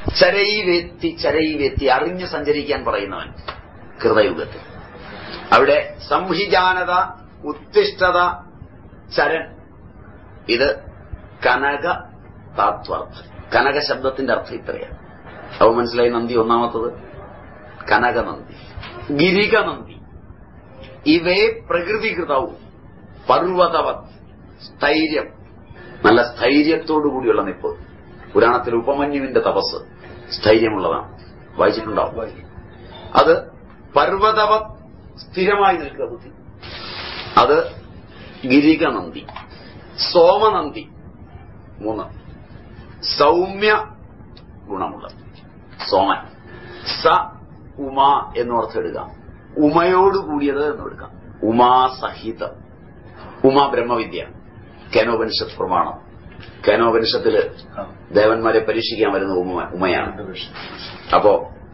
ചരൈവേത്തി ചരൈവേത്തി അറിഞ്ഞ് സഞ്ചരിക്കാൻ പറയുന്നവൻ കൃതയുഗത്തിൽ അവിടെ സംഹിജാനത ഉത്തിഷ്ഠത ചരൺ ഇത് കനക താത്വാർത്ഥം കനക ശബ്ദത്തിന്റെ അർത്ഥം ഇത്രയാണ് അപ്പൊ മനസ്സിലായി നന്ദി ഒന്നാമത്തത് കനക നന്ദി ഗിരിക നന്ദി ഇവേ പ്രകൃതികൃതവും പർവ്വതവത് സ്ഥൈര്യം നല്ല സ്ഥൈര്യത്തോടു കൂടിയുള്ള നിപ്പ് പുരാണത്തിൽ ഉപമന്യുവിന്റെ തപസ് സ്ഥൈര്യമുള്ളതാണ് വായിച്ചിട്ടുണ്ടാവും അത് പർവ്വതവത് സ്ഥിരമായി നിൽക്കുക ബുദ്ധി അത് ഗിരിക നന്ദി സോമനന്ദി മൂന്ന് സൗമ്യ ഗുണമുള്ളത് സോമൻ സ ഉമ എന്നോർത്ത് എടുക്കാം ഉമയോട് കൂടിയത് എന്നെടുക്കാം ഉമാസഹിതം ഉമ ബ്രഹ്മവിദ്യ കേനോപനിഷത്ത് പ്രമാണം കേനോപനിഷത്തില് ദേവന്മാരെ പരീക്ഷിക്കാൻ വരുന്ന ഉമ ഉമയാണ് അപ്പോ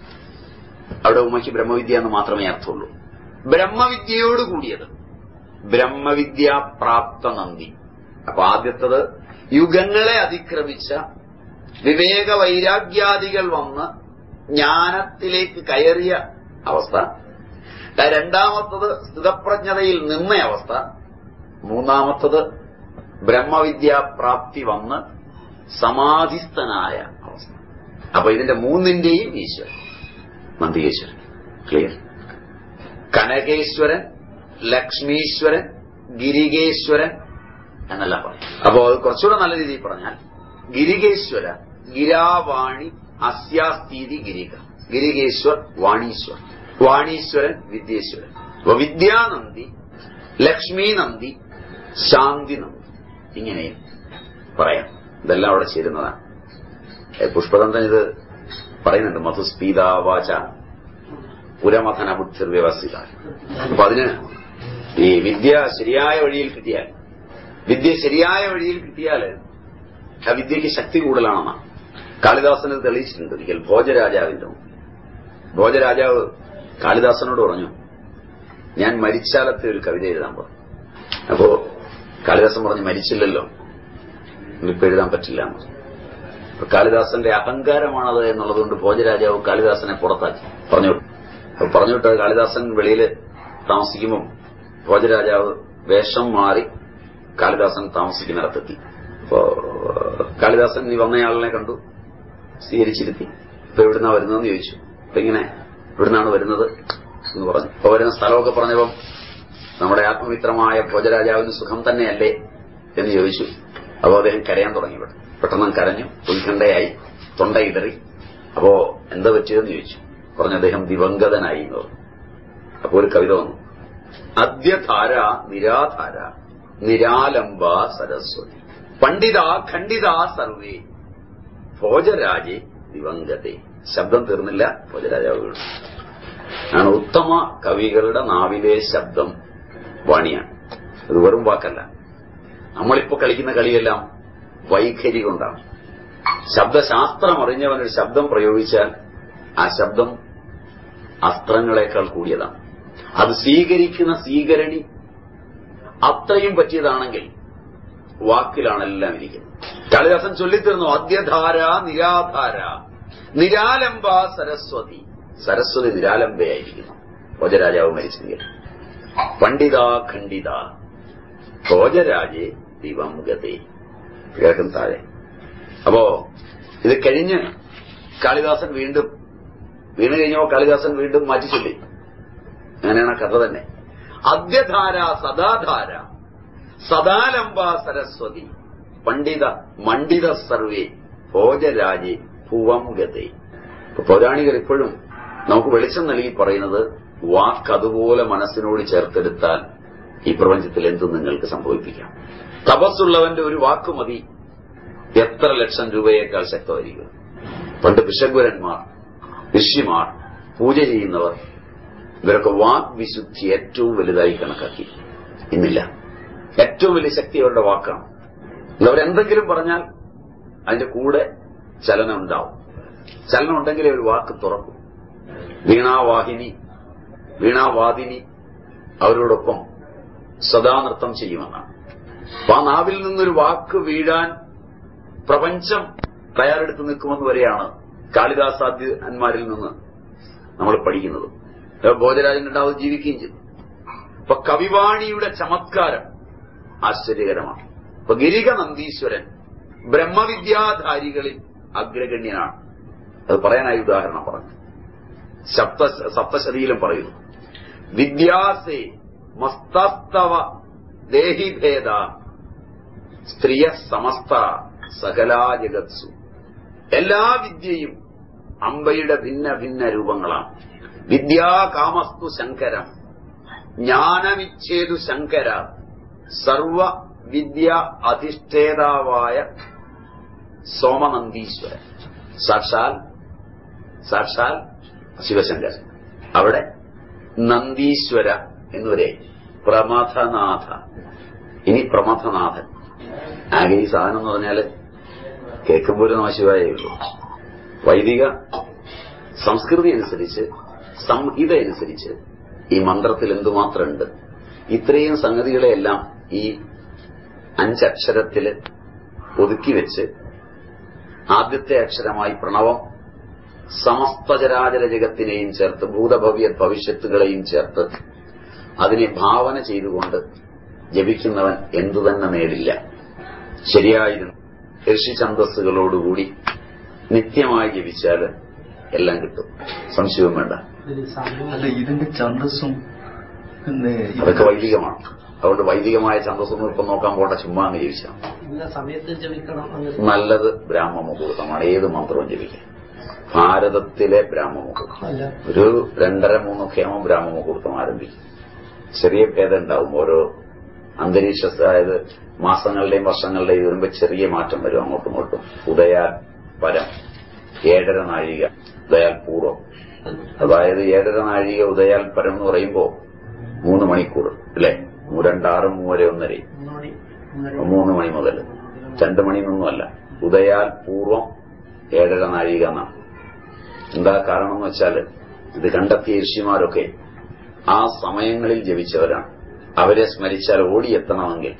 അവിടെ ഉമയ്ക്ക് ബ്രഹ്മവിദ്യ എന്ന് മാത്രമേ അർത്ഥമുള്ളൂ ബ്രഹ്മവിദ്യയോട് കൂടിയത് ബ്രഹ്മവിദ്യ പ്രാപ്ത നന്ദി അപ്പൊ ആദ്യത്തത് യുഗങ്ങളെ അതിക്രമിച്ച വിവേക വൈരാഗ്യാദികൾ വന്ന് ജ്ഞാനത്തിലേക്ക് കയറിയ അവസ്ഥ രണ്ടാമത്തത് സ്ഥിതപ്രജ്ഞതയിൽ നിന്ന അവസ്ഥ മൂന്നാമത്തത് ബ്രഹ്മവിദ്യാപ്രാപ്തി വന്ന് സമാധിസ്ഥനായ അവസ്ഥ അപ്പൊ ഇതിന്റെ മൂന്നിന്റെയും ഈശ്വരൻ നന്ദികേശ്വരൻ ക്ലിയർ കനകേശ്വരൻ ലക്ഷ്മീശ്വരൻ ഗിരികേശ്വരൻ എന്നെല്ലാം പറയും അപ്പോ അത് കുറച്ചുകൂടെ നല്ല രീതിയിൽ പറഞ്ഞാൽ ഗിരികേശ്വര ഗിരാവാണി അസ്യാസ്ഥിതി ഗിരിക ഗിരികേശ്വർ വാണീശ്വർ വാണീശ്വരൻ വിദ്യേശ്വരൻ അപ്പൊ വിദ്യാനന്ദി ലക്ഷ്മി നന്ദി ശാന്തി നന്ദി ഇങ്ങനെയും പറയാം ഇതെല്ലാം അവിടെ ചേരുന്നതാണ് ഏ, പുഷ്പതന്ത്രൻ ഇത് പറയുന്നുണ്ട് മധുസ്പീതാവാച പുരമഥന ബുദ്ധിർ വ്യവസ്ഥിത അപ്പൊ അതിന് ഈ വിദ്യ ശരിയായ വഴിയിൽ കിട്ടിയാൽ വിദ്യ ശരിയായ വഴിയിൽ കിട്ടിയാൽ ആ വിദ്യക്ക് ശക്തി കൂടുതലാണെന്നാണ് കാളിദാസന് ഇത് തെളിയിച്ചിട്ടുണ്ട് ഒരിക്കൽ ഭോജരാജാവിന്റെ മുമ്പിൽ. ഭോജരാജാവ് കാളിദാസനോട് പറഞ്ഞു ഞാൻ മരിച്ചാലത്തെ ഒരു കവിത എഴുതാൻ പറഞ്ഞു അപ്പോ കാളിദാസൻ പറഞ്ഞു മരിച്ചില്ലല്ലോ ഇനിയിപ്പോ എഴുതാൻ പറ്റില്ല എന്ന് പറഞ്ഞു. അപ്പൊ കാളിദാസന്റെ അഹങ്കാരമാണത് എന്നുള്ളതുകൊണ്ട് ഭോജരാജാവ് കാളിദാസനെ പുറത്താക്കി പറഞ്ഞു വിട്ടു. അപ്പൊ പറഞ്ഞു വിട്ടത് കാളിദാസൻ വെളിയിൽ താമസിക്കുമ്പോൾ ഭോജരാജാവ് വേഷം മാറി കാളിദാസൻ താമസിക്കുന്നിടത്തെത്തി അപ്പോ കാളിദാസൻ ഈ വന്നയാളിനെ കണ്ടു സ്വീകരിച്ചിരുത്തി ഇപ്പൊ എവിടുന്നാ വരുന്നതെന്ന് ചോദിച്ചു അപ്പൊ ഇങ്ങനെ ഇവിടുന്നാണ് വരുന്നത് എന്ന് പറഞ്ഞു അപ്പൊ വരുന്ന സ്ഥലമൊക്കെ പറഞ്ഞപ്പം നമ്മുടെ ആത്മമിത്രമായ ഭോജരാജാവിന് സുഖം തന്നെയല്ലേ എന്ന് ചോദിച്ചു അപ്പോ അദ്ദേഹം കരയാൻ തുടങ്ങി ഇവിടെ പെട്ടെന്ന് കരഞ്ഞു ഉത്കണ്ഠയായി തൊണ്ടയിടറി അപ്പോ എന്താ പറ്റിയതെന്ന് ചോദിച്ചു പറഞ്ഞു അദ്ദേഹം ദിവംഗതനായി എന്ന് പറഞ്ഞു അപ്പോ ഒരു കവിത വന്നു അദ്യധാര നിരാധാര നിരാലംബ സരസ്വതി പണ്ഡിത ഖണ്ഡിത സർവേ ഭോജരാജെ ദിവംഗത്തെ ശബ്ദം തീർന്നില്ല ഭോജരാജാവ് വീണു ആണ് ഉത്തമ കവികളുടെ നാവിലെ ശബ്ദം വാണിയാണ് ഇത് വെറും വാക്കല്ല നമ്മളിപ്പോ കളിക്കുന്ന കളിയെല്ലാം വൈഖരി കൊണ്ടാണ് ശബ്ദശാസ്ത്രം അറിഞ്ഞവനൊരു ശബ്ദം പ്രയോഗിച്ചാൽ ആ ശബ്ദം അസ്ത്രങ്ങളെക്കാൾ കൂടിയതാണ് അത് സ്വീകരിക്കുന്ന സ്വീകരണി അത്രയും പറ്റിയതാണെങ്കിൽ വാക്കിലാണെല്ലാം ഇരിക്കുന്നത് കാളിദാസൻ ചൊല്ലിത്തീർന്നു അദ്യധാര നിരാധാര നിരാലംബ സരസ്വതി സരസ്വതി നിരാലംബയായിരിക്കുന്നു ഭോജരാജാവ് മരിച്ചെങ്കിൽ പണ്ഡിത ഖണ്ഡിത ഭോജരാജെ ദിവം ഗതേ കേൾക്കും താഴെ അപ്പോ ഇത് കഴിഞ്ഞ് കാളിദാസൻ വീണ്ടും വീണ് കഴിഞ്ഞപ്പോ കാളിദാസൻ വീണ്ടും മാറ്റി ചൊല്ലി അങ്ങനെയാണ് ആ കഥ തന്നെ അദ്യധാര സദാധാര സദാലംബ സരസ്വതി പണ്ഡിത മണ്ഡിത സർവേ ഭോജരാജെ ഭുവം ഗതേ ഇപ്പൊ പൗരാണികർ ഇപ്പോഴും നമുക്ക് വെളിച്ചം നൽകി പറയുന്നത് വാക്ക് അതുപോലെ മനസ്സിനോട് ചേർത്തെടുത്താൽ ഈ പ്രപഞ്ചത്തിൽ എന്തും നിങ്ങൾക്ക് സംഭവിപ്പിക്കാം തപസ്സുള്ളവന്റെ ഒരു വാക്ക് മതി എത്ര ലക്ഷം രൂപയേക്കാൾ ശക്തമായിരിക്കും പണ്ട് ബിഷഗുരന്മാർ ഋഷിമാർ പൂജ ചെയ്യുന്നവർ ഇവരൊക്കെ വാക് വിശുദ്ധി ഏറ്റവും വലുതായി കണക്കാക്കി ഇന്നില്ല ഏറ്റവും വലിയ ശക്തി അവരുടെ വാക്കാണ് അവരെന്തെങ്കിലും പറഞ്ഞാൽ അതിന്റെ കൂടെ ചലനം ഉണ്ടാവും ചലനം ഉണ്ടെങ്കിലേ ഒരു വാക്ക് തുറക്കും വീണാവാഹിനി വീണാവാദിനി അവരോടൊപ്പം സദാ നൃത്തം ചെയ്യുമെന്നാണ് അപ്പൊ ആ നാവിൽ നിന്നൊരു വാക്ക് വീഴാൻ പ്രപഞ്ചം തയ്യാറെടുത്ത് നിൽക്കുമെന്ന് വരെയാണ് കാളിദാസാദ്യന്മാരിൽ നിന്ന് നമ്മൾ പഠിക്കുന്നത് ഭോജരാജൻ രണ്ടാമത് ജീവിക്കുകയും ചെയ്തു അപ്പൊ കവിവാണിയുടെ ചമത്കാരം ആശ്ചര്യകരമാണ് അപ്പൊ ഗിരിക നന്ദീശ്വരൻ ബ്രഹ്മവിദ്യാധാരികളിൽ അഗ്രഗണ്യനാണ് അത് പറയാനായി ഉദാഹരണം പറഞ്ഞു സപ്ത സപ്തശതിയിലും പറയുന്നു വിദ്യാസേ മസ്തസ്തവ ദേഹിഭേദ സ്ത്രീയ സമസ്ത സകലാ ജഗത്സു എല്ലാ വിദ്യയും അമ്പയുടെ ഭിന്ന ഭിന്ന രൂപങ്ങളാണ് വിദ്യാകാമസ്തു ശങ്കരം ജ്ഞാനമിച്ഛേതു ശങ്കര സർവ വിദ്യ അധിഷ്ഠേതാവായ സോമനന്ദീശ്വരൻ സാക്ഷാൽ സാക്ഷാൽ ശിവശങ്കരൻ അവിടെ നന്ദീശ്വര എന്നുവരെ പ്രമഥനാഥ ഇനി പ്രമഥനാഥൻ ആകെ ഈ സാധനം എന്ന് പറഞ്ഞാല് കേൾക്കുമ്പോൾ ഒരു നമശിവായേ ഉള്ളൂ വൈദിക സംസ്കൃതി അനുസരിച്ച് സംഹിത അനുസരിച്ച് ഈ മന്ത്രത്തിൽ എന്തുമാത്രമുണ്ട് ഇത്രയും സംഗതികളെയെല്ലാം ഈ അഞ്ചക്ഷരത്തില് ഒതുക്കി വെച്ച് ആദ്യത്തെ അക്ഷരമായി പ്രണവം സമസ്ത ചരാചര ജഗത്തിനെയും ചേർത്ത് ഭൂതഭവ്യ ഭവിഷ്യത്തുകളെയും ചേർത്ത് അതിനെ ഭാവന ചെയ്തുകൊണ്ട് ജപിക്കുന്നവൻ എന്തുതന്നെ നേടില്ല ശരിയായിരുന്നു ഋഷിഛന്തസ്സുകളോടുകൂടി നിത്യമായി ജപിച്ചാൽ എല്ലാം കിട്ടും സംശയവും വേണ്ട അല്ല ഇതിന്റെ ഛന്ദസ്സും പിന്നെ അതൊക്കെ വൈദികമാണ് അതുകൊണ്ട് വൈദികമായ ഛന്തസ്സൊന്നും ഇപ്പം നോക്കാൻ പോട്ടെ ചുമ്മാ അങ്ങ് ജപിച്ചാൽ ഇന്ന സമയത്ത് ജപിക്കണം അങ്ങനെ നല്ലത് ബ്രാഹ്മ മുഹൂർത്തമാണ് ഏത് മന്ത്രവും ജപിക്കാം ഭാരതത്തിലെ ബ്രാഹ്മ മുഹൂർത്തം അല്ല ഒരു രണ്ടര മൂന്നൊക്കെ ആകുമ്പോൾ ബ്രാഹ്മ മുഹൂർത്തം ആരംഭിക്കും ചെറിയ ഭേദം ഉണ്ടാവും ഓരോ അന്തരീക്ഷ അതായത് മാസങ്ങളുടെയും വർഷങ്ങളുടെയും വരുമ്പോൾ ചെറിയ മാറ്റം വരും അങ്ങോട്ടും ഇങ്ങോട്ടും ഉദയാൽ പരം ഏഴര നാഴിക ഉദയാൽ പൂർവ്വം അതായത് ഏഴര നാഴിക ഉദയാൽ പരം എന്ന് പറയുമ്പോൾ മൂന്ന് മണിക്കൂർ അല്ലേ രണ്ടാറ് മൂവരെ ഒന്നരയും മൂന്ന് മണി മൂന്നര മൂന്ന് മണി മുതൽ രണ്ട് മണി നിന്നുമല്ല ഉദയാൽ പൂർവം ഏഴര നാഴിക എന്നാണ് എന്താ കാരണം എന്ന് വെച്ചാൽ ഇത് കണ്ടെത്തിയ ഋഷിമാരൊക്കെ ആ സമയങ്ങളിൽ ജപിച്ചവരാണ് അവരെ സ്മരിച്ചാൽ ഓടിയെത്തണമെങ്കിൽ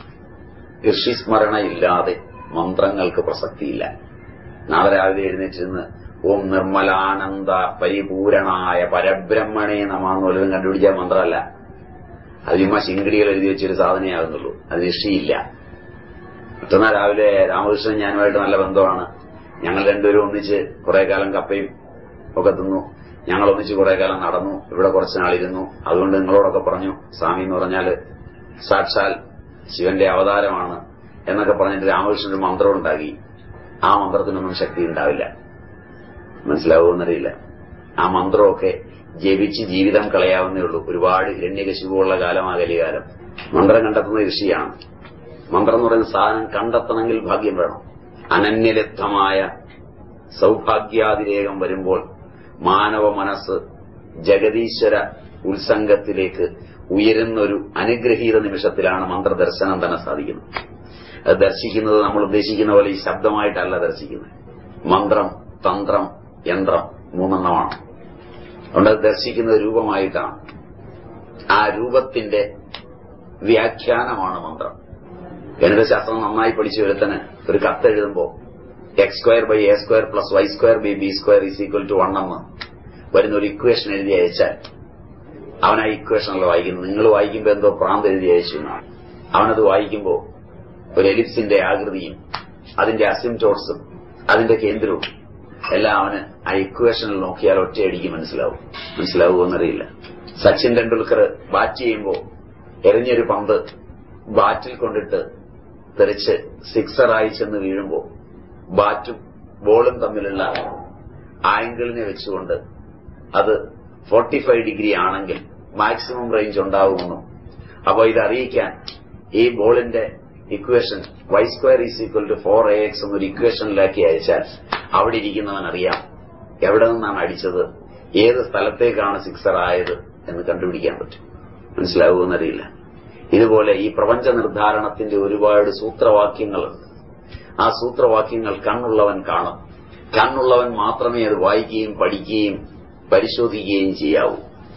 ഋഷിസ്മരണയില്ലാതെ മന്ത്രങ്ങൾക്ക് പ്രസക്തിയില്ല നാളെ രാവിലെ എഴുന്നേറ്റിരുന്ന് ഓം നിർമ്മലാനന്ദ പരിപൂരണായ പരബ്രഹ്മണേ നമാന്ന് വല്ലതും കണ്ടുപിടിച്ച മന്ത്രമല്ല അത് ചുമ്മാ ശിങ്കിടികൾ എഴുതി വെച്ചൊരു സാധനയാകുന്നുള്ളൂ അത് ഋഷിയില്ല മറ്റന്നാൾ രാവിലെ രാമകൃഷ്ണൻ ഞാനുമായിട്ട് നല്ല ബന്ധമാണ് ഞങ്ങൾ രണ്ടുപേരും ഒന്നിച്ച് കുറെ കാലം കപ്പയും ഒക്കെ തിന്നു ഞങ്ങൾ ഒന്നിച്ച് കുറെ കാലം നടന്നു ഇവിടെ കുറച്ച് നാളിരുന്നു അതുകൊണ്ട് നിങ്ങളോടൊക്കെ പറഞ്ഞു സ്വാമി എന്ന് പറഞ്ഞാല് സാക്ഷാൽ ശിവന്റെ അവതാരമാണ് എന്നൊക്കെ പറഞ്ഞിട്ട് രാമകൃഷ്ണൻ ഒരു മന്ത്രം ഉണ്ടാക്കി ആ മന്ത്രത്തിനൊന്നും ശക്തി ഉണ്ടാവില്ല മനസ്സിലാവുമെന്നറിയില്ല ആ മന്ത്രമൊക്കെ ജപിച്ച് ജീവിതം കളയാവുന്നേ ഉള്ളൂ ഒരുപാട് ഹിരണ്യകശിപുള്ള കാലം ആ കലികാലം മന്ത്രം കണ്ടെത്തുന്ന ഋഷിയാണ് മന്ത്രം എന്ന് പറയുന്ന സാധനം കണ്ടെത്തണമെങ്കിൽ ഭാഗ്യം വേണം അനന്യലബ്ധമായ സൗഭാഗ്യാതിരേകം വരുമ്പോൾ മാനവ മനസ്സ് ജഗതീശ്വര ഉത്സംഗത്തിലേക്ക് ഉയരുന്നൊരു അനുഗ്രഹീത നിമിഷത്തിലാണ് മന്ത്രദർശനം തന്നെ സാധിക്കുന്നത് അത് ദർശിക്കുന്നത് നമ്മൾ ഉദ്ദേശിക്കുന്ന പോലെ ഈ ശബ്ദമായിട്ടല്ല ദർശിക്കുന്നത് മന്ത്രം തന്ത്രം യന്ത്രം മൂന്നെണ്ണമാണ് അതുകൊണ്ട് അത് ദർശിക്കുന്നത് രൂപമായിട്ടാണ് ആ രൂപത്തിന്റെ വ്യാഖ്യാനമാണ് മന്ത്രം ഗണിതശാസ്ത്രം നന്നായി പഠിച്ചു ഒരുത്തന് ഒരു കത്ത് എഴുതുമ്പോൾ X square by A square plus Y square by B square is equal to one എന്ന് വരുന്ന ഒരു ഇക്വേഷൻ എഴുതി അയച്ചാൽ അവൻ ആ ഇക്വേഷനല്ല വായിക്കുന്നത് നിങ്ങൾ വായിക്കുമ്പോൾ എന്തോ പ്രാന്ത് എഴുതി അയച്ചു എന്നാണ് അവനത് വായിക്കുമ്പോൾ ഒരു എലിപ്സിന്റെ ആകൃതിയും അതിന്റെ അസിംറ്റോട്സും അതിന്റെ കേന്ദ്രവും എല്ലാം അവന് ആ ഇക്വേഷനിൽ നോക്കിയാൽ ഒറ്റയടിക്ക് മനസ്സിലാവും മനസ്സിലാവുമെന്നറിയില്ല സച്ചിൻ ടെണ്ടുൽക്കർ ബാറ്റ് ചെയ്യുമ്പോൾ എറിഞ്ഞൊരു പന്ത് ബാറ്റിൽ കൊണ്ടിട്ട് തെറിച്ച് സിക്സറായി ചെന്ന് വീഴുമ്പോൾ ബാറ്റും ബോളും തമ്മിലുള്ള ആംഗിളിനെ വെച്ചുകൊണ്ട് അത് ഫോർട്ടി ഫൈവ് ഡിഗ്രി ആണെങ്കിൽ മാക്സിമം റേഞ്ച് ഉണ്ടാവുമെന്നും അപ്പോൾ ഇത് അറിയിക്കാൻ ഈ ബോളിന്റെ equation Y square is equal to four A X എന്നൊരു ഇക്വേഷനിലാക്കി അയച്ചാൽ അവിടെ ഇരിക്കുന്നവൻ അറിയാം എവിടെ നിന്നാണ് അടിച്ചത് ഏത് സ്ഥലത്തേക്കാണ് സിക്സർ ആയത് എന്ന് കണ്ടുപിടിക്കാൻ പറ്റും മനസ്സിലാവുമെന്നറിയില്ല ഇതുപോലെ ഈ പ്രപഞ്ച നിർദ്ധാരണത്തിന്റെ ഒരുപാട് സൂത്രവാക്യങ്ങളുണ്ട് ആ സൂത്രവാക്യങ്ങൾ കണ്ണുള്ളവൻ കാണും കണ്ണുള്ളവൻ മാത്രമേ അത് വായിക്കുകയും പഠിക്കുകയും പരിശോധിക്കുകയും ചെയ്യാവൂ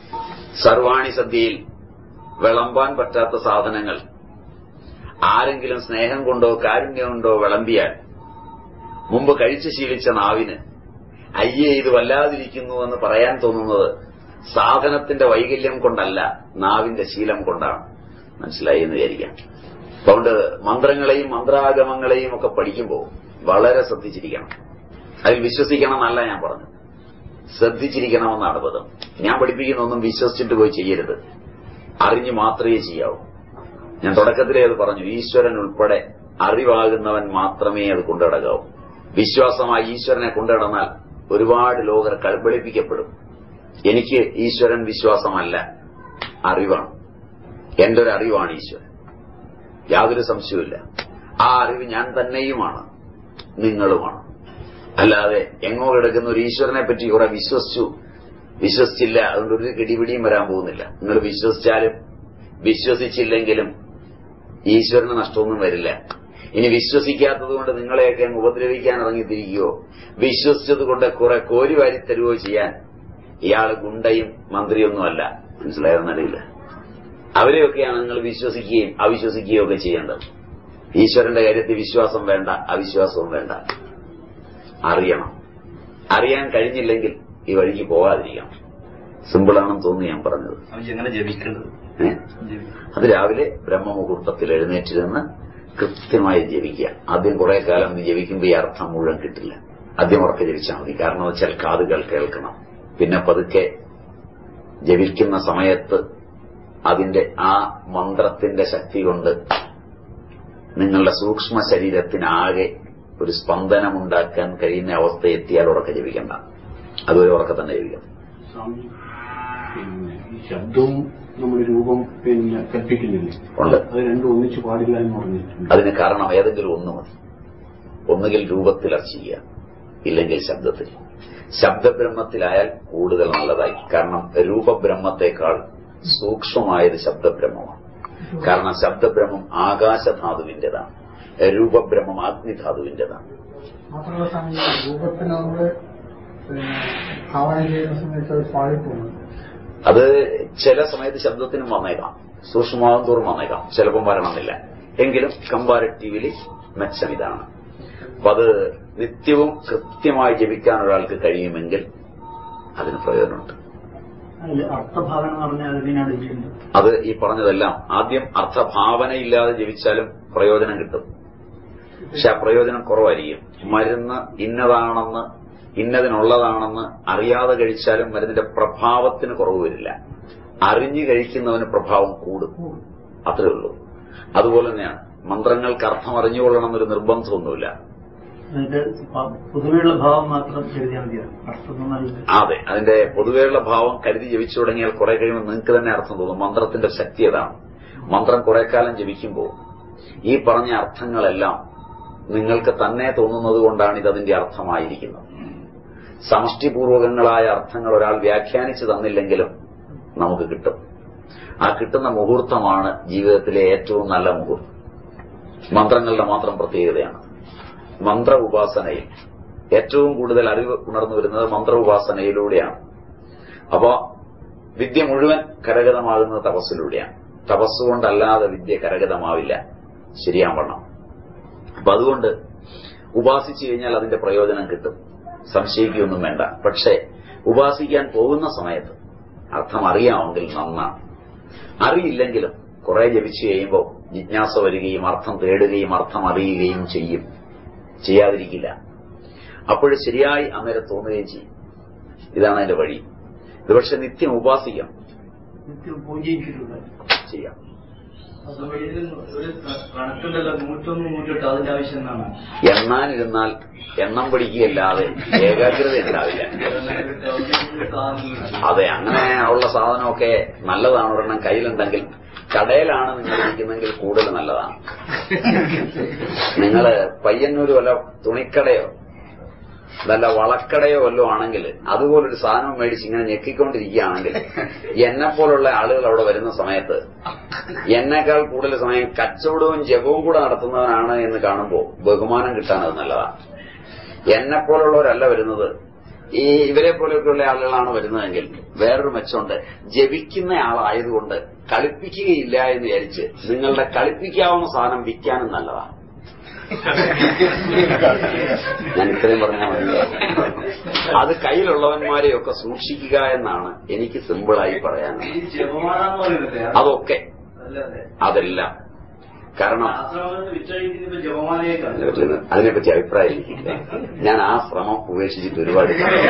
സർവാണി സദ്യയിൽ വിളമ്പാൻ പറ്റാത്ത സാധനങ്ങൾ ആരെങ്കിലും സ്നേഹം കൊണ്ടോ കാരുണ്യം കൊണ്ടോ വിളമ്പിയാൽ മുമ്പ് കഴിച്ചു ശീലിച്ച നാവിന് അയ്യേ ഇത് വല്ലാതിരിക്കുന്നു എന്ന് പറയാൻ തോന്നുന്നത് സാധനത്തിന്റെ വൈകല്യം കൊണ്ടല്ല നാവിന്റെ ശീലം കൊണ്ടാണ് മനസ്സിലായി എന്ന് വിചാരിക്കാം അതുകൊണ്ട് മന്ത്രങ്ങളെയും മന്ത്രാഗമങ്ങളെയും ഒക്കെ പഠിക്കുമ്പോൾ വളരെ ശ്രദ്ധിച്ചിരിക്കണം അതിൽ വിശ്വസിക്കണം എന്നല്ല ഞാൻ പറഞ്ഞത് ശ്രദ്ധിച്ചിരിക്കണമെന്നാണ് പദം ഞാൻ പഠിപ്പിക്കുന്ന ഒന്നും വിശ്വസിച്ചിട്ട് പോയി ചെയ്യരുത് അറിഞ്ഞു മാത്രമേ ചെയ്യാവൂ ഞാൻ തുടക്കത്തിലേ അത് പറഞ്ഞു ഈശ്വരൻ ഉൾപ്പെടെ അറിവാകുന്നവൻ മാത്രമേ അത് കൊണ്ടുനടക്കാവൂ വിശ്വാസമായി ഈശ്വരനെ കൊണ്ടുനടന്നാൽ ഒരുപാട് ലോകർ കൽപ്പളിപ്പിക്കപ്പെടും എനിക്ക് ഈശ്വരൻ വിശ്വാസമല്ല അറിവാണ് എന്റെ ഒരു അറിവാണ് ഈശ്വരൻ യാതൊരു സംശയവുമില്ല ആ അറിവ് ഞാൻ തന്നെയുമാണ് നിങ്ങളുമാണ് അല്ലാതെ എങ്ങോ കിടക്കുന്ന ഒരു ഈശ്വരനെ പറ്റി കുറെ വിശ്വസിച്ചു വിശ്വസിച്ചില്ല അതുകൊണ്ട് ഒരു കിടിപിടിയും വരാൻ പോകുന്നില്ല നിങ്ങൾ വിശ്വസിച്ചാലും വിശ്വസിച്ചില്ലെങ്കിലും ഈശ്വരന് നഷ്ടമൊന്നും വരില്ല ഇനി വിശ്വസിക്കാത്തത് കൊണ്ട് നിങ്ങളെയൊക്കെ അങ്ങ് ഉപദ്രവിക്കാൻ ഇറങ്ങിത്തിരിക്കുകയോ വിശ്വസിച്ചത് കൊണ്ട് കുറെ കോരി വാരി തരുകയോ ചെയ്യാൻ ഇയാൾ ഗുണ്ടയും മന്ത്രിയൊന്നുമല്ല മനസ്സിലായെന്നറിയില്ല അവരെയൊക്കെയാണ് നിങ്ങൾ വിശ്വസിക്കുകയും അവിശ്വസിക്കുകയും ഒക്കെ ചെയ്യേണ്ടത് ഈശ്വരന്റെ കാര്യത്തിൽ വിശ്വാസം വേണ്ട അവിശ്വാസവും വേണ്ട അറിയണം അറിയാൻ കഴിഞ്ഞില്ലെങ്കിൽ ഈ വഴിക്ക് പോകാതിരിക്കണം സിമ്പിളാണെന്ന് തോന്നി ഞാൻ പറഞ്ഞത് അവൻ എങ്ങനെ ജപിക്കേണ്ടത് ഏ? അത് രാവിലെ ബ്രഹ്മമുഹൂർത്തത്തിൽ എഴുന്നേറ്റിരുന്ന് കൃത്യമായി ജപിക്കുക ആദ്യം കുറെ കാലം നീ ജപിക്കുമ്പോൾ ഈ അർത്ഥം മുഴുവൻ കിട്ടില്ല ആദ്യം ഉറക്കെ ജപിച്ചാൽ മതി കാരണം എന്ന് വെച്ചാൽ കാതുകൾ കേൾക്കണം പിന്നെ പതുക്കെ ജപിക്കുന്ന സമയത്ത് അതിന്റെ ആ മന്ത്രത്തിന്റെ ശക്തി കൊണ്ട് നിങ്ങളുടെ സൂക്ഷ്മ ശരീരത്തിനാകെ ഒരു സ്പന്ദനമുണ്ടാക്കാൻ കഴിയുന്ന അവസ്ഥ എത്തിയാൽ ഉറക്കെ ജപിക്കണ്ട അതുവരെ ഉറക്കെ തന്നെ ജപിക്കണം സ്വാമി പിന്നെ ഈ ശബ്ദവും നമ്മുടെ രൂപം പിന്നെ കൽപ്പിക്കുന്നില്ലേ ഉണ്ട് അത് രണ്ടും ഒന്നിച്ച് പാടില്ല എന്ന് പറഞ്ഞിട്ടുണ്ട് അതിന് കാരണം ഏതെങ്കിലും ഒന്ന് മതി ഒന്നുകിൽ രൂപത്തിൽ അർച്ചിക്കുക ഇല്ലെങ്കിൽ ശബ്ദത്തിൽ ശബ്ദബ്രഹ്മത്തിലായാൽ കൂടുതൽ നല്ലതായി കാരണം രൂപബ്രഹ്മത്തെക്കാൾ സൂക്ഷ്മമായത് ശബ്ദബ്രഹ്മമാണ് കാരണം ശബ്ദബ്രഹ്മം ആകാശധാതുവിന്റേതാണ് രൂപബ്രഹ്മം അഗ്നിധാതുവിന്റേതാണ് മാത്രമല്ല സ്വാമി രൂപത്തിന് നമ്മള് പിന്നെ ഭാവന ചെയ്യുന്ന സമയത്ത് അത് പാളിപ്പോകുന്നു അത് ചില സമയത്ത് ശബ്ദത്തിനും വന്നേക്കാം സൂക്ഷ്മമാകും തോറും വന്നേക്കാം ചിലപ്പം വരണമെന്നില്ല എങ്കിലും കമ്പാരറ്റീവ്ലി മെച്ചം ഇതാണ് അപ്പൊ അത് നിത്യവും കൃത്യമായി ജപിക്കാൻ ഒരാൾക്ക് കഴിയുമെങ്കിൽ അതിന് പ്രയോജനമുണ്ട് അതിൽ അർത്ഥഭാവന എന്ന് പറഞ്ഞാൽ അതിനാണ് ചെയ്യുന്നത് അത് ഈ പറഞ്ഞതെല്ലാം ആദ്യം അർത്ഥഭാവനയില്ലാതെ ജപിച്ചാലും പ്രയോജനം കിട്ടും പക്ഷെ ആ പ്രയോജനം കുറവായിരിക്കും മരുന്ന് ഇന്നതാണെന്ന് ഇന്നതിനുള്ളതാണെന്ന് അറിയാതെ കഴിച്ചാലും മരുന്നിന്റെ പ്രഭാവത്തിന് കുറവ് വരില്ല അറിഞ്ഞു കഴിക്കുന്നവന് പ്രഭാവം കൂടും അത്രേ ഉള്ളൂ അതുപോലെ തന്നെയാണ് മന്ത്രങ്ങൾക്ക് അർത്ഥം അറിഞ്ഞുകൊള്ളണം എന്നൊരു നിർബന്ധമൊന്നുമില്ല അതിന്റെ പ- പൊതുവെയുള്ള ഭാവം മാത്രം എഴുതിയാൽ മതിയാണ് അർത്ഥം നല്ല അതെ അതിന്റെ പൊതുവെയുള്ള ഭാവം കരുതി ജപിച്ചു തുടങ്ങിയാൽ കുറെ കഴിയുമ്പോൾ നിങ്ങൾക്ക് തന്നെ അർത്ഥം തോന്നും മന്ത്രത്തിന്റെ ശക്തി അതാണ് മന്ത്രം കുറെ കാലം ജപിക്കുമ്പോൾ ഈ പറഞ്ഞ അർത്ഥങ്ങളെല്ലാം നിങ്ങൾക്ക് തന്നെ തോന്നുന്നത് കൊണ്ടാണ് ഇത് അതിന്റെ അർത്ഥമായിരിക്കുന്നത് സമഷ്ടിപൂർവകങ്ങളായ അർത്ഥങ്ങൾ ഒരാൾ വ്യാഖ്യാനിച്ചു തന്നില്ലെങ്കിലും നമുക്ക് കിട്ടും ആ കിട്ടുന്ന മുഹൂർത്തമാണ് ജീവിതത്തിലെ ഏറ്റവും നല്ല മുഹൂർത്തം മന്ത്രങ്ങളുടെ മാത്രം പ്രത്യേകതയാണ് മന്ത്ര ഉപാസനയിൽ ഏറ്റവും കൂടുതൽ അറിവ് ഉണർന്നു വരുന്നത് മന്ത്ര ഉപാസനയിലൂടെയാണ് അപ്പോ വിദ്യ മുഴുവൻ കരഗതമാകുന്നത് തപസ്സിലൂടെയാണ് തപസ്സുകൊണ്ടല്ലാതെ വിദ്യ കരഗതമാവില്ല ശരിയാവണ്ണം അപ്പൊ അതുകൊണ്ട് ഉപാസിച്ചു കഴിഞ്ഞാൽ അതിന്റെ പ്രയോജനം കിട്ടും സംശയിക്കുകയൊന്നും വേണ്ട പക്ഷേ ഉപാസിക്കാൻ പോകുന്ന സമയത്ത് അർത്ഥം അറിയാമെങ്കിൽ നന്നാണ് അറിയില്ലെങ്കിലും കുറെ ജപിച്ചു കഴിയുമ്പോൾ ജിജ്ഞാസ വരികയും അർത്ഥം തേടുകയും അർത്ഥം അറിയുകയും ചെയ്യും ചെയ്യാതിരിക്കില്ല അപ്പോൾ ശരിയായി അന്നേരം തോന്നുകയും ചെയ്യും ഇതാണ് അതിന്റെ വഴി ഇത് പക്ഷെ നിത്യം ഉപാസിക്കാം നിത്യം പൂജയും ചെയ്തിട്ടുണ്ട് ചെയ്യാം ഒരു കണക്കുണ്ടല്ലോ നൂറ്റൊന്ന് നൂറ്റെട്ട് അതിന്റെ ആവശ്യം എന്നാണ് എണ്ണാനിരുന്നാൽ എണ്ണം പിടിക്കുകയല്ലാതെ ഏകാഗ്രത ഉണ്ടാവില്ല അതെ അങ്ങനെ ഉള്ള സാധനമൊക്കെ നല്ലതാണ് ഒരെണ്ണം കയ്യിലുണ്ടെങ്കിൽ കടയിലാണ് നിങ്ങൾ ഇരിക്കുന്നെങ്കിൽ കൂടുതൽ നല്ലതാണ് നിങ്ങള് പയ്യന്നൂര് വല്ല തുണിക്കടയോ വല്ല വളക്കടയോ വല്ലതും ആണെങ്കിൽ അതുപോലൊരു സാധനം മേടിച്ച് ഇങ്ങനെ ഞെക്കിക്കൊണ്ടിരിക്കുകയാണെങ്കിൽ എന്നെ പോലുള്ള ആളുകൾ അവിടെ വരുന്ന സമയത്ത് എന്നെക്കാൾ കൂടുതൽ സമയം കച്ചവടവും ജപവും കൂടെ നടത്തുന്നവനാണ് എന്ന് കാണുമ്പോൾ ബഹുമാനം കിട്ടാൻ അത് നല്ലതാണ് എന്നെ പോലുള്ളവരല്ല വരുന്നത് ഈ ഇവരെ പോലെയൊക്കെയുള്ള ആളുകളാണ് വരുന്നതെങ്കിൽ വേറൊരു മെച്ചമുണ്ട് ജപിക്കുന്ന ആളായതുകൊണ്ട് കളിപ്പിക്കുകയില്ല എന്ന് വിചാരിച്ച് നിങ്ങളുടെ കളിപ്പിക്കാവുന്ന സാധനം വിൽക്കാനും നല്ലതാണ് ഞാൻ ഇത്രയും പറഞ്ഞാൽ മതി അത് കയ്യിലുള്ളവന്മാരെയൊക്കെ സൂക്ഷിക്കുക എന്നാണ് എനിക്ക് സിമ്പിളായി പറയാനുള്ളത് ഈ ജപമാല എന്ന് പറയുന്നത് അതൊക്കെ അല്ലാതെ അതെല്ലാം കാരണം ആശ്രമത്തിൽ വിറ്റഴിക്കുന്നത് ജപമാലയേക്കാണ് അതിനെപ്പറ്റി അഭിപ്രായം എനിക്കില്ല ഞാൻ ആ ശ്രമം ഉപേക്ഷിച്ചിട്ട് ഒരുപാട്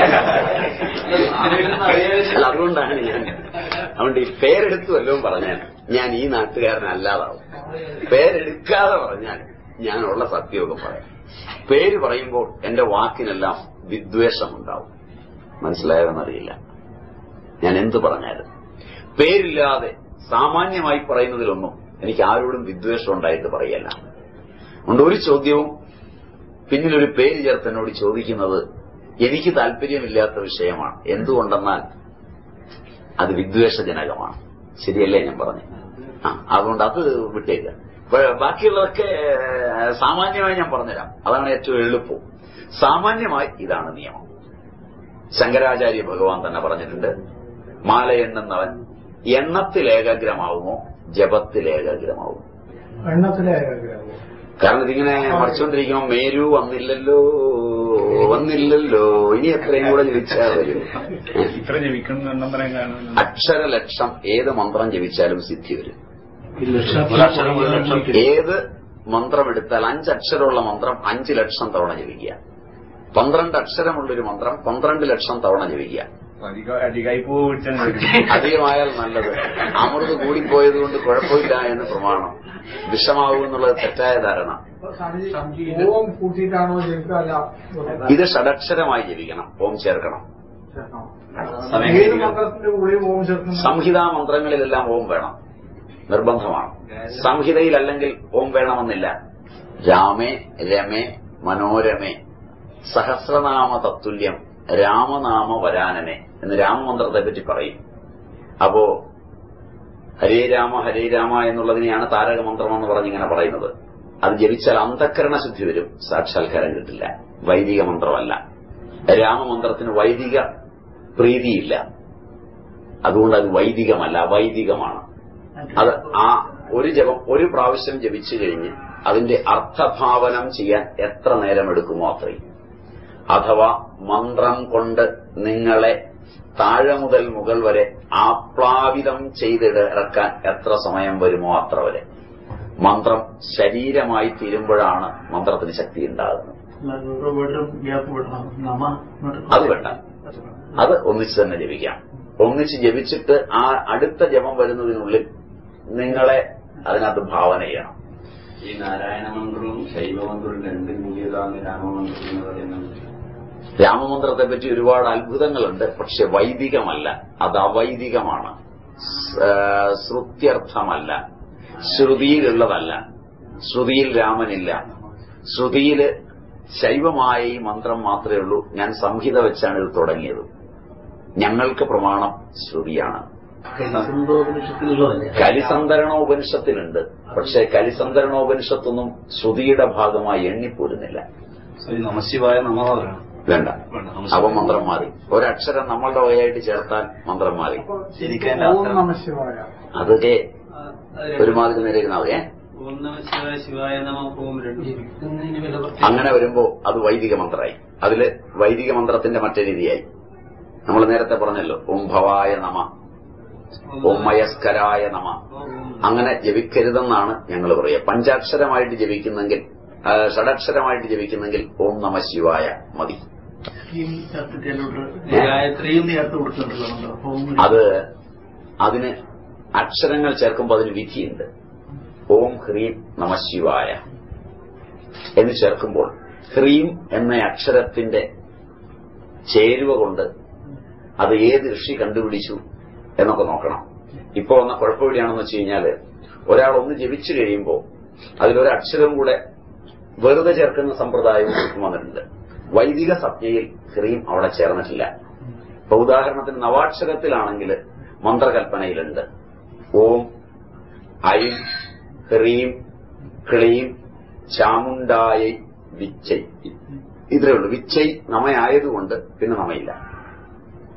അല്ല അതുകൊണ്ടാണ് ഞാൻ അതുകൊണ്ട് ഈ പേരെടുത്ത് വല്ലതും പറഞ്ഞാൽ ഞാൻ ഈ നാട്ടുകാരനല്ലാതാവും പേരെടുക്കാതെ പറഞ്ഞാൽ ഞാൻ ഉള്ള സത്യമൊക്കെ പറയാം പേര് പറയുമ്പോൾ എന്റെ വാക്കിനെല്ലാം വിദ്വേഷമുണ്ടാവും മനസ്സിലായതെന്നറിയില്ല ഞാൻ എന്ത് പറഞ്ഞാലും പേരില്ലാതെ സാമാന്യമായി പറയുന്നതിലൊന്നും എനിക്ക് ആരോടും വിദ്വേഷം ഉണ്ടായിട്ട് പറയല്ല അതുകൊണ്ട് ഒരു ചോദ്യവും പിന്നിലൊരു പേര് ചേർത്ത് എന്നോട് ചോദിക്കുന്നത് എനിക്ക് താല്പര്യമില്ലാത്ത വിഷയമാണ് എന്തുകൊണ്ടെന്നാൽ അത് വിദ്വേഷജനകമാണ് ശരിയല്ലേ ഞാൻ പറഞ്ഞു ആ അതുകൊണ്ട് അത് വിട്ടേക്ക് ഇപ്പൊ ബാക്കിയുള്ളതൊക്കെ സാമാന്യമായി ഞാൻ പറഞ്ഞുതരാം അതാണ് ഏറ്റവും എളുപ്പം സാമാന്യമായി ഇതാണ് നിയമം ശങ്കരാചാര്യ ഭഗവാൻ തന്നെ പറഞ്ഞിട്ടുണ്ട് മാല എണ്ണുന്നവൻ എണ്ണത്തിൽ ഏകാഗ്രമാവുമോ ജപത്തിൽ ഏകാഗ്രമാവും എണ്ണത്തിലെ ഏകാഗ്രഹം കാരണം ഇതിങ്ങനെ മറിച്ചുകൊണ്ടിരിക്കുമ്പോൾ മേരു വന്നില്ലല്ലോ വന്നില്ലല്ലോ ഇനി എത്രയും കൂടെ ജപിച്ചാൽ വരും ഇത്ര ജപിക്കുന്ന എണ്ണം പറയാൻ കാരണം അക്ഷരലക്ഷം ഏത് മന്ത്രം ജപിച്ചാലും സിദ്ധി വരും ഈ ലക്ഷാക്ഷരം ഒരു ലക്ഷം ഏത് മന്ത്രം എടുത്താൽ അഞ്ചക്ഷരമുള്ള മന്ത്രം അഞ്ച് ലക്ഷം തവണ ജപിക്കുക പന്ത്രണ്ട് അക്ഷരമുള്ളൊരു മന്ത്രം പന്ത്രണ്ട് ലക്ഷം തവണ ജപിക്കുക അധിക- അധികമായി പോയിട്ടാണ് അധികമായാൽ നല്ലത് അമൃത് കൂടിപ്പോയത് കൊണ്ട് കുഴപ്പമില്ല എന്ന് പ്രമാണം വിഷമാവും എന്നുള്ളത് തെറ്റായ ധാരണ അപ്പൊ സ്വാമിജി ഓം കൂട്ടിയിട്ടാണോ ജപിക്കുക അല്ല ഇത് ഷഡക്ഷരമായി ജപിക്കണം ഓം ചേർക്കണം ചേർക്കണം. ഏത് മന്ത്രത്തിന്റെ കൂടെയും ഓം ചേർക്കണം സംഹിതാ മന്ത്രങ്ങളിലെല്ലാം ഓം വേണം നിർബന്ധമാണ് സംഹിതയിലല്ലെങ്കിൽ ഓം വേണമെന്നില്ല രാമേ രമേ മനോരമേ സഹസ്രനാമ തത്തുല്യം രാമനാമ വരാനനെ എന്ന് രാമമന്ത്രത്തെ പറ്റി പറയും അപ്പോ ഹരേ രാമ ഹരേ രാമ എന്നുള്ളതിനെയാണ് താരക മന്ത്രമെന്ന് പറഞ്ഞിങ്ങനെ പറയുന്നത് അത് ജപിച്ചാൽ അന്ധക്കരണ ശുദ്ധി വരും സാക്ഷാത്കാരം കിട്ടില്ല വൈദിക മന്ത്രമല്ല രാമമന്ത്രത്തിന് വൈദിക പ്രീതിയില്ല അതുകൊണ്ട് അത് വൈദികമല്ല വൈദികമാണ് അത് ആ ഒരു ജപം ഒരു പ്രാവശ്യം ജപിച്ചു കഴിഞ്ഞ് അതിന്റെ അർത്ഥഭാവനം ചെയ്യാൻ എത്ര നേരം എടുക്കുമോ അത്രയും അഥവാ മന്ത്രം കൊണ്ട് നിങ്ങളെ താഴെ മുതൽ മുകൾ വരെ ആപ്ലാവിതം ചെയ്തിറക്കാൻ എത്ര സമയം വരുമോ അത്ര വരെ മന്ത്രം ശരീരമായി തീരുമ്പോഴാണ് മന്ത്രത്തിന് ശക്തി ഉണ്ടാകുന്നത് ഗ്യാപ്പ് വിടണം നമ അത് വേണ്ട അത് ഒന്നിച്ച് തന്നെ ജപിക്കാം ഒന്നിച്ച് ജപിച്ചിട്ട് ആ അടുത്ത ജപം വരുന്നതിനുള്ളിൽ നിങ്ങളെ അതിനകത്ത് ഭാവന ചെയ്യണം ഈ നാരായണ മന്ത്രവും ശൈവമന്ത്രവും രണ്ടും കൂടിയതാണ് രാമമന്ത്രം എന്ന് പറയുന്നത് രാമമന്ത്രത്തെ പറ്റി ഒരുപാട് അത്ഭുതങ്ങളുണ്ട് പക്ഷെ വൈദികമല്ല അത് അവൈദികമാണ് സ്- ആ, ശ്രുത്യർത്ഥമല്ല ശ്രുതിയിലുള്ളതല്ല ശ്രുതിയിൽ രാമനില്ല ശ്രുതിയില് ശൈവമായ ഈ മന്ത്രം മാത്രമേ ഉള്ളൂ ഞാൻ സംഹിത വെച്ചാണ് ഇത് തുടങ്ങിയത് ഞങ്ങൾക്ക് പ്രമാണം ശ്രുതിയാണ് സന്തോപനിഷത്തിലുള്ളതല്ലേ കലിസന്ധരണോപനിഷത്തിലുണ്ട് പക്ഷെ കലിസന്ധരണോപനിഷത്തൊന്നും ശ്രുതിയുടെ ഭാഗമായി എണ്ണിപ്പോരുന്നില്ല നമശിവായ നമ പറയണം വേണ്ട വേണ്ട, നമ അപ്പൊ മന്ത്രം മാറി ഒരക്ഷരം നമ്മളുടെ വകയായിട്ട് ചേർത്താൽ മന്ത്രം മാറി ശരിക്കും ഓം നമ ശിവായ അതൊക്കെ ഒരുമാതിരി നിരക്കുന്നവ ഏ ഓം നമ ശിവായ ശിവായ നമ ഓം രണ്ടും ജപിക്കുന്നതിന് വില പ്രത്യേകം അങ്ങനെ വരുമ്പോ അത് വൈദിക മന്ത്രമായി അതില് വൈദിക മന്ത്രത്തിന്റെ മറ്റേ രീതിയായി നമ്മൾ നേരത്തെ പറഞ്ഞല്ലോ ഓം ഭവായ നമ ഓം മയസ്കരായ നമ അങ്ങനെ ജപിക്കരുതെന്നാണ് ഞങ്ങൾ പറയുക പഞ്ചാക്ഷരമായിട്ട് ജപിക്കുന്നെങ്കിൽ ആ, ഷഡക്ഷരമായിട്ട് ജപിക്കുന്നെങ്കിൽ ഓം നമ ശിവായ മതി ഗായത്രിയും നേരത്തെ കൊടുത്തിട്ടുണ്ടല്ലോ നമ്മൾ. അപ്പൊ ഓം അത് അതിന് അക്ഷരങ്ങൾ ചേർക്കുമ്പോൾ അതിന് വിധിയുണ്ട് ഓം ഹ്രീം നമ ശിവായ എന്ന് ചേർക്കുമ്പോൾ ഹ്രീം എന്ന അക്ഷരത്തിന്റെ ചേരുവ കൊണ്ട് അത് ഏത് ഋഷി കണ്ടുപിടിച്ചു എന്നൊക്കെ നോക്കണം ഇപ്പൊ വന്ന കുഴപ്പം എവിടെയാണെന്ന് വെച്ച് കഴിഞ്ഞാല് ഒരാൾ ഒന്ന് ജപിച്ചു കഴിയുമ്പോൾ അതിലൊരു അക്ഷരം കൂടെ വെറുതെ ചേർക്കുന്ന സമ്പ്രദായവും ഇപ്പം വന്നിട്ടുണ്ട് വൈദിക സത്യയിൽ ഹ്രീം അവിടെ ചേർന്നിട്ടില്ല ഇപ്പൊ ഉദാഹരണത്തിന് നവാക്ഷരത്തിലാണെങ്കിൽ മന്ത്രകൽപ്പനയിലുണ്ട് ഓം ഐം ഹ്രീം ക്ലീം ചാമുണ്ടായ വിച്ചൈ ഇത്രേ ഉള്ളൂ വിച്ചൈ നമയായതുകൊണ്ട് പിന്നെ നമയില്ല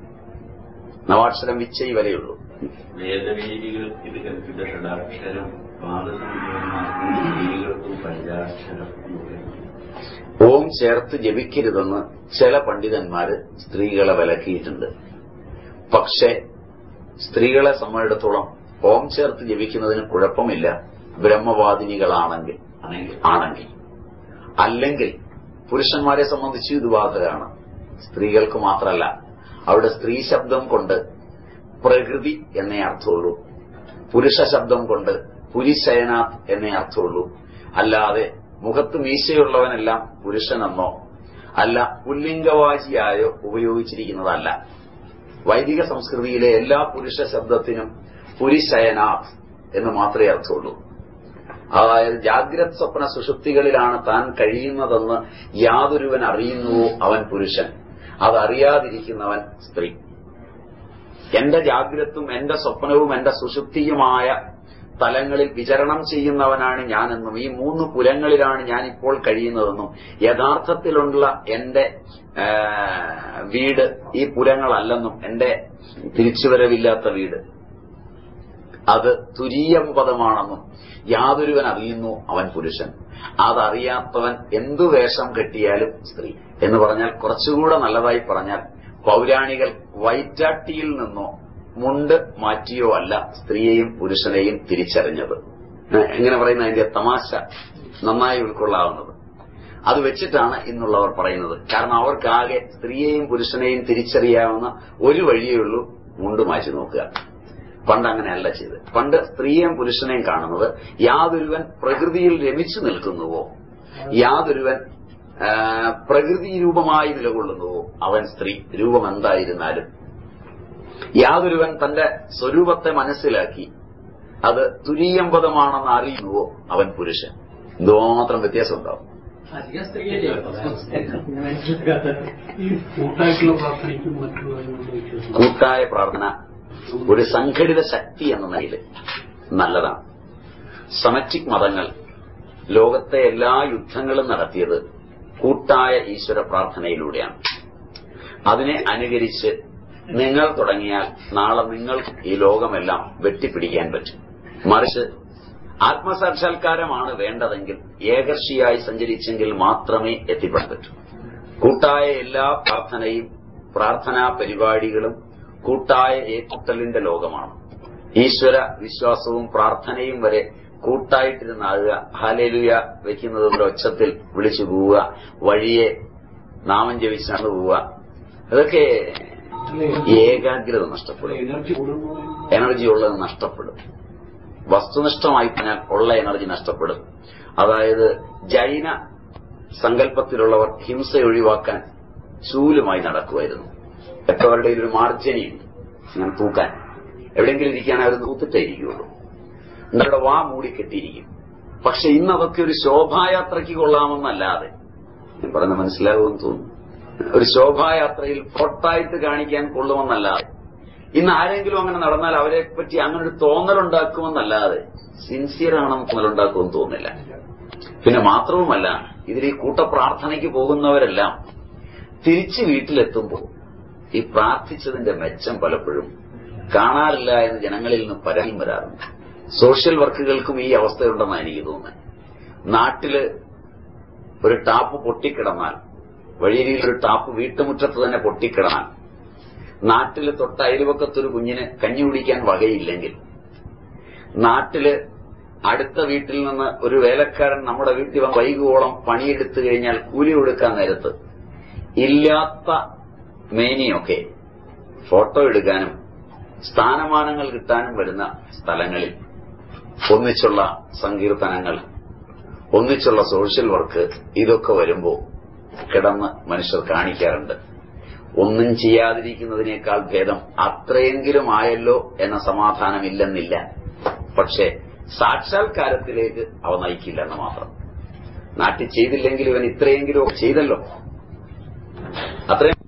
നവാക്ഷരം വിച്ചൈ വരെയുള്ളൂ വേദവേദികൾ ഇത് കൽപ്പിത ഷഡാക്ഷരം പാദസംഖ്യന്മാർക്കും സ്ത്രീകൾക്കും പഞ്ചാക്ഷരം എന്ന് പറയുന്നു ഓം ചേർത്ത് ജപിക്കരുതെന്ന് ചില പണ്ഡിതന്മാര് സ്ത്രീകളെ വിലക്കിയിട്ടുണ്ട് പക്ഷേ സ്ത്രീകളെ സംബന്ധിച്ചിടത്തോളം ഓം ചേർത്ത് ജപിക്കുന്നതിന് കുഴപ്പമില്ല ബ്രഹ്മവാദിനികളാണെങ്കിൽ ആണെങ്കിൽ ആണെങ്കിൽ അല്ലെങ്കിൽ പുരുഷന്മാരെ സംബന്ധിച്ച് ഇത് ബാധകമാണ് സ്ത്രീകൾക്ക് മാത്രമല്ല അവിടെ സ്ത്രീ ശബ്ദം കൊണ്ട് പ്രകൃതി എന്നേ അർത്ഥമുള്ളൂ പുരുഷ ശബ്ദം കൊണ്ട് പുരിശയനാഥ് എന്നേ അർത്ഥമുള്ളൂ അല്ലാതെ മുഖത്ത് മീശയുള്ളവനെല്ലാം പുരുഷനെന്നോ അല്ല പുല്ലിംഗവാചിയായോ ഉപയോഗിച്ചിരിക്കുന്നതല്ല വൈദിക സംസ്കൃതിയിലെ എല്ലാ പുരുഷ ശബ്ദത്തിനും പുരിശയനാഥ് എന്ന് മാത്രമേ അർത്ഥമുള്ളൂ അതായത് ജാഗ്രത് സ്വപ്ന സുഷുപ്തികളിലാണ് താൻ കഴിയുന്നതെന്ന് യാതൊരുവൻ അറിയുന്നുവോ അവൻ പുരുഷൻ അതറിയാതിരിക്കുന്നവൻ സ്ത്രീ എന്റെ ജാഗ്രത്തും എന്റെ സ്വപ്നവും എന്റെ സുഷുപ്തിയുമായ തലങ്ങളിൽ വിചരണം ചെയ്യുന്നവനാണ് ഞാനെന്നും ഈ മൂന്ന് പുലങ്ങളിലാണ് ഞാൻ ഇപ്പോൾ കഴിയുന്നതെന്നും യഥാർത്ഥത്തിലുള്ള എന്റെ ആ, വീട് ഈ പുലങ്ങളല്ലെന്നും എന്റെ തിരിച്ചുവരവില്ലാത്ത വീട് അത് തുരീയം പദമാണെന്നും യാതൊരുവൻ അറിയുന്നു അവൻ പുരുഷൻ അതറിയാത്തവൻ എന്തു വേഷം കെട്ടിയാലും സ്ത്രീ എന്ന് പറഞ്ഞാൽ കുറച്ചുകൂടെ നല്ലതായി പറഞ്ഞാൽ പൗരാണികൾ വൈറ്റാട്ടിയിൽ നിന്നോ മുണ്ട് മാറ്റിയോ അല്ല സ്ത്രീയെയും പുരുഷനെയും തിരിച്ചറിഞ്ഞത് ഏ, എങ്ങനെ പറയുന്ന അതിന്റെ തമാശ നന്നായി ഉൾക്കൊള്ളാവുന്നത് അത് വെച്ചിട്ടാണ് ഇന്നുള്ളവർ പറയുന്നത് കാരണം അവർക്കാകെ സ്ത്രീയെയും പുരുഷനെയും തിരിച്ചറിയാവുന്ന ഒരു വഴിയേ ഉള്ളൂ മുണ്ട് മാറ്റി നോക്കുക പണ്ട് അങ്ങനെയല്ല ചെയ്ത് പണ്ട് സ്ത്രീയെയും പുരുഷനെയും കാണുന്നത് യാതൊരുവൻ പ്രകൃതിയിൽ രമിച്ചു നിൽക്കുന്നുവോ യാതൊരുവൻ ആ, പ്രകൃതി രൂപമായി നിലകൊള്ളുന്നുവോ അവൻ സ്ത്രീ രൂപം എന്തായിരുന്നാലും യാതൊരുവൻ തന്റെ സ്വരൂപത്തെ മനസ്സിലാക്കി അത് തുരീയമ്പതമാണെന്ന് അറിയുന്നുവോ അവൻ പുരുഷൻ എന്തോമാത്രം വ്യത്യാസം ഉണ്ടാവും അധികം സ്ത്രീയല്ലേ ഈ കൂട്ടായിട്ടുള്ള പ്രാർത്ഥനയ്ക്കും മറ്റുള്ളതിനുള്ള വ്യത്യാസം കൂട്ടായ പ്രാർത്ഥന ഒരു സംഘടിത ശക്തി എന്ന നിലയിൽ നല്ലതാണ് സമറ്റിക് മതങ്ങൾ ലോകത്തെ എല്ലാ യുദ്ധങ്ങളും നടത്തിയത് കൂട്ടായ ഈശ്വര പ്രാർത്ഥനയിലൂടെയാണ് അതിനെ അനുകരിച്ച് നിങ്ങൾ തുടങ്ങിയാൽ നാളെ നിങ്ങൾക്ക് ഈ ലോകമെല്ലാം വെട്ടിപ്പിടിക്കാൻ പറ്റും മറിച്ച് ആത്മസാക്ഷാത്കാരമാണ് വേണ്ടതെങ്കിൽ ഏകർഷിയായി സഞ്ചരിച്ചെങ്കിൽ മാത്രമേ എത്തിപ്പെടാൻ പറ്റൂ കൂട്ടായ എല്ലാ പ്രാർത്ഥനയും പ്രാർത്ഥനാ പരിപാടികളും കൂട്ടായ ഏറ്റുട്ടലിന്റെ ലോകമാണ് ഈശ്വര വിശ്വാസവും പ്രാർത്ഥനയും വരെ കൂട്ടായിട്ടിരുന്നാകുക ഹാലേലുയ വെക്കുന്നത് പോലെ ഒച്ചത്തിൽ വിളിച്ചു പോവുക വഴിയെ നാമം ജപിച്ച് നടന്നു പോവുക അതൊക്കെ ഏകാഗ്രത നഷ്ടപ്പെടും എനർജി കൂടുമ്പോൾ എനർജി ഉള്ളത് നഷ്ടപ്പെടും വസ്തുനിഷ്ഠമായി പറഞ്ഞാൽ ഉള്ള എനർജി നഷ്ടപ്പെടും അതായത് ജൈന സങ്കല്പത്തിലുള്ളവർ ഹിംസ ഒഴിവാക്കാൻ ചൂലുമായി നടക്കുമായിരുന്നു എത്രവരുടെ ഒരു മാർജനിയുണ്ട് അങ്ങനെ തൂക്കാൻ എവിടെയെങ്കിലും ഇരിക്കാൻ അവർ തൂത്തിട്ടേ ഇരിക്കുകയുള്ളൂ നിങ്ങളുടെ വാ മൂടി കെട്ടിയിരിക്കും പക്ഷെ ഇന്ന് അതൊക്കെ ഒരു ശോഭായാത്രയ്ക്ക് കൊള്ളാമെന്നല്ലാതെ ഞാൻ പറയുന്ന മനസ്സിലാകുമെന്ന് തോന്നുന്നു ഒരു ശോഭായാത്രയിൽ ഫോട്ടായിട്ട് കാണിക്കാൻ കൊള്ളുമെന്നല്ലാതെ ഇന്ന് ആരെങ്കിലും അങ്ങനെ നടന്നാൽ അവരെ പറ്റി അങ്ങനെ ഒരു തോന്നലുണ്ടാക്കുമെന്നല്ലാതെ സിൻസിയർ ആണെന്ന് തോന്നലുണ്ടാക്കുമെന്ന് തോന്നുന്നില്ല പിന്നെ മാത്രവുമല്ല ഇതിൽ ഈ കൂട്ടപ്രാർത്ഥനയ്ക്ക് പോകുന്നവരെല്ലാം തിരിച്ച് വീട്ടിലെത്തുമ്പോൾ ഈ പ്രാർത്ഥിച്ചതിന്റെ മെച്ചം പലപ്പോഴും കാണാറില്ല എന്ന് ജനങ്ങളിൽ നിന്ന് പരാതി വരാറുണ്ട് സോഷ്യൽ വർക്കുകൾക്കും ഈ അവസ്ഥയുണ്ടെന്നാണ് എനിക്ക് തോന്നുന്നത് നാട്ടില് ഒരു ടാപ്പ് പൊട്ടിക്കിടന്നാൽ വഴിയിൽ ഒരു ടാപ്പ് വീട്ടുമുറ്റത്ത് തന്നെ പൊട്ടിക്കിടന്നാൽ നാട്ടില് തൊട്ട് അയൽവക്കത്തൊരു കുഞ്ഞിന് കഞ്ഞി കുടിക്കാൻ വകയില്ലെങ്കിൽ നാട്ടില് അടുത്ത വീട്ടിൽ നിന്ന് ഒരു വേലക്കാരൻ നമ്മുടെ വീട്ടിൽ വന്ന് വൈകുവോളം പണിയെടുത്തു കഴിഞ്ഞാൽ കൂലി കൊടുക്കാൻ നേരത്ത് ഇല്ലാത്ത മേനിയൊക്കെ ഫോട്ടോ എടുക്കാനും സ്ഥാനമാനങ്ങൾ കിട്ടാനും വരുന്ന സ്ഥലങ്ങളിൽ ഒന്നിച്ചുള്ള സങ്കീർത്തനങ്ങൾ ഒന്നിച്ചുള്ള സോഷ്യൽ വർക്ക് ഇതൊക്കെ വരുമ്പോൾ കിടന്ന് മനുഷ്യർ കാണിക്കാറുണ്ട് ഒന്നും ചെയ്യാതിരിക്കുന്നതിനേക്കാൾ ഭേദം അത്രയെങ്കിലും ആയല്ലോ എന്ന സമാധാനമില്ലെന്നില്ല പക്ഷേ സാക്ഷാത്കാരത്തിലേക്ക് അവ നയിക്കില്ല എന്ന് മാത്രം നാട്ടിൽ ചെയ്തില്ലെങ്കിൽ ഇവൻ ഇത്രയെങ്കിലും ഒക്കെ ചെയ്തല്ലോ അത്രയും